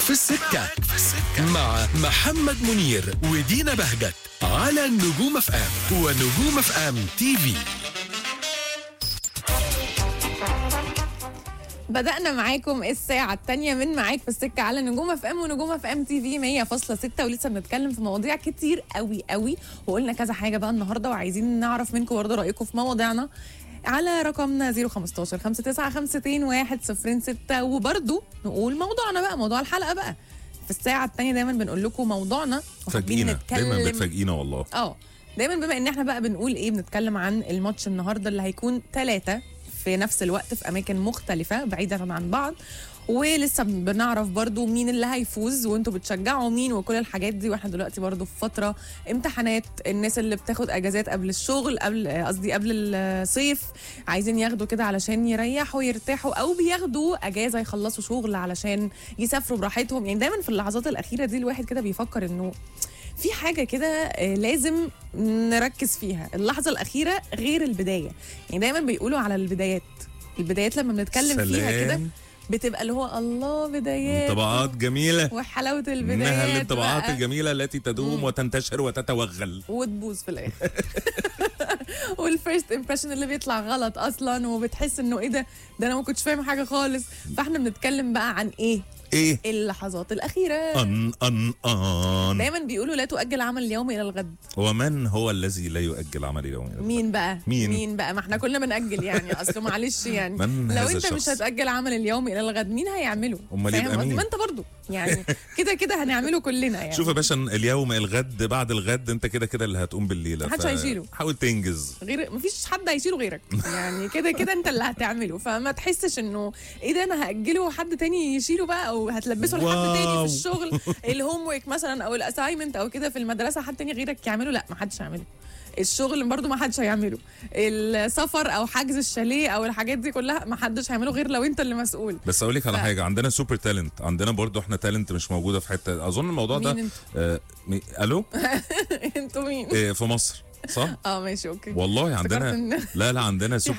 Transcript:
في السكة مع محمد منير ودينا بهجت على نجوم اف ام ونجوم اف ام تي في بدأنا معاكم الساعة التانية من معاك في السكة على نجوم اف ام ونجوم اف ام تي في 100.6 ولسه بنتكلم في مواضيع كتير قوي قوي وقلنا كذا حاجة بقى النهاردة وعايزين نعرف منكم برضه رأيكم في مواضيعنا على رقمنا 015 59 ستة وبرضه نقول موضوعنا بقى موضوع الحلقة بقى في الساعة التانية دايما بنقول لكم موضوعنا وحابين فاجئينا دايما نتكلم بتفاجئينا والله اه دايما بما ان احنا بقى بنقول ايه بنتكلم عن الماتش النهارده اللي هيكون ثلاثة في نفس الوقت في اماكن مختلفه بعيده عن بعض ولسه بنعرف برضو مين اللي هيفوز وانتوا بتشجعوا مين وكل الحاجات دي واحنا دلوقتي برضو في فتره امتحانات الناس اللي بتاخد اجازات قبل الشغل قبل قصدي قبل الصيف عايزين ياخدوا كده علشان يريحوا ويرتاحوا او بياخدوا اجازه يخلصوا شغل علشان يسافروا براحتهم يعني دايما في اللحظات الاخيره دي الواحد كده بيفكر انه في حاجة كده آه، لازم نركز فيها اللحظة الأخيرة غير البداية يعني دايما بيقولوا على البدايات البدايات لما بنتكلم فيها كده سلام. بتبقى اللي هو الله بدايات انطباعات جميلة وحلاوة البدايات انها الانطباعات بقى. الجميلة التي تدوم مم. وتنتشر وتتوغل وتبوظ في الاخر والفيرست امبريشن اللي بيطلع غلط اصلا وبتحس انه ايه ده ده انا ما كنتش فاهم حاجه خالص فاحنا بنتكلم بقى عن ايه ايه اللحظات الاخيره ان ان ان دايما بيقولوا لا تؤجل عمل اليوم الى الغد ومن هو الذي لا يؤجل عمل يومي مين بقى مين؟ مين بقى ما احنا كلنا بنأجل يعني اصل معلش يعني من لو هذا انت مش الشخص؟ هتأجل عمل اليوم الى الغد مين هيعمله أمال فاهم يبقى قصدي؟ مين؟ ما انت برضو يعني كده كده هنعمله كلنا يعني شوف يا باشا اليوم الغد بعد الغد انت كده كده اللي هتقوم بالليله محدش هيشيله. حاول تنجز غير مفيش حد هيشيله غيرك يعني كده كده انت اللي هتعمله فما تحسش انه ايه ده انا هاجله وحد تاني يشيله بقى او هتلبسه لحد تاني واو. في الشغل الهوم ورك مثلا او الاساينمنت او كده في المدرسه حد تاني غيرك يعمله لا ما حدش هيعمله الشغل برضو ما حدش هيعمله السفر او حجز الشاليه او الحاجات دي كلها ما حدش هيعمله غير لو انت اللي مسؤول بس اقول لك على ف- حاجه عندنا سوبر تالنت عندنا برضو احنا تالنت مش موجوده في حته اظن الموضوع ده مين آه مي- الو انتوا مين آه في مصر صح اه ماشي اوكي والله افتكرت عندنا إن- لا لا عندنا في سوبر